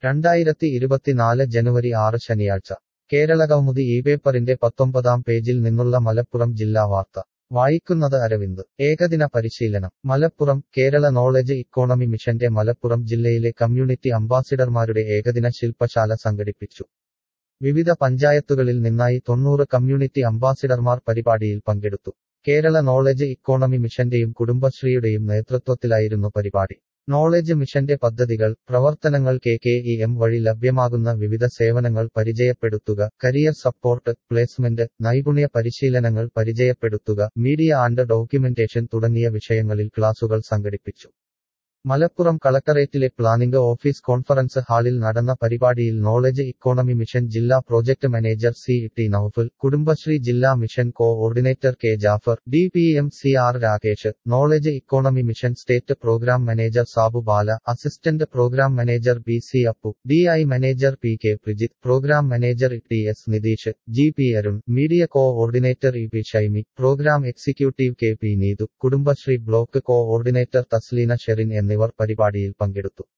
രണ്ടായിരത്തി ഇരുപത്തിനാല് ജനുവരി ആറ് ശനിയാഴ്ച കേരളകൗമുദി ഈ പേപ്പറിന്റെ പത്തൊമ്പതാം പേജിൽ നിന്നുള്ള മലപ്പുറം ജില്ലാ വാർത്ത വായിക്കുന്നത് അരവിന്ദ് ഏകദിന പരിശീലനം മലപ്പുറം കേരള നോളജ് ഇക്കോണമി മിഷന്റെ മലപ്പുറം ജില്ലയിലെ കമ്മ്യൂണിറ്റി അംബാസിഡർമാരുടെ ഏകദിന ശില്പശാല സംഘടിപ്പിച്ചു വിവിധ പഞ്ചായത്തുകളിൽ നിന്നായി തൊണ്ണൂറ് കമ്മ്യൂണിറ്റി അംബാസിഡർമാർ പരിപാടിയിൽ പങ്കെടുത്തു കേരള നോളജ് ഇക്കോണമി മിഷന്റെയും കുടുംബശ്രീയുടെയും നേതൃത്വത്തിലായിരുന്നു പരിപാടി നോളജ് മിഷന്റെ പദ്ധതികൾ പ്രവർത്തനങ്ങൾ കെ കെ ഇ എം വഴി ലഭ്യമാകുന്ന വിവിധ സേവനങ്ങൾ പരിചയപ്പെടുത്തുക കരിയർ സപ്പോർട്ട് പ്ലേസ്മെന്റ് നൈപുണ്യ പരിശീലനങ്ങൾ പരിചയപ്പെടുത്തുക മീഡിയ ആൻഡ് ഡോക്യുമെന്റേഷൻ തുടങ്ങിയ വിഷയങ്ങളിൽ ക്ലാസുകൾ സംഘടിപ്പിച്ചു മലപ്പുറം കളക്ടറേറ്റിലെ പ്ലാനിംഗ് ഓഫീസ് കോൺഫറൻസ് ഹാളിൽ നടന്ന പരിപാടിയിൽ നോളജ് ഇക്കോണമി മിഷൻ ജില്ലാ project manager C T Noufal Kudumbashree ജില്ലാ mission coordinator K Jafar D P M C R Rakesh Knowledge Economy Mission state programme manager Sabu Bala assistant programme manager B C Appu D I manager P K Prijith programme manager T S Nitish G P Arun media coordinator E P Shaimi programme executive K P Neethu Kudumbashree block coordinator Thasleena Sherin എന്നിവർ പരിപാടിയിൽ പങ്കെടുത്തു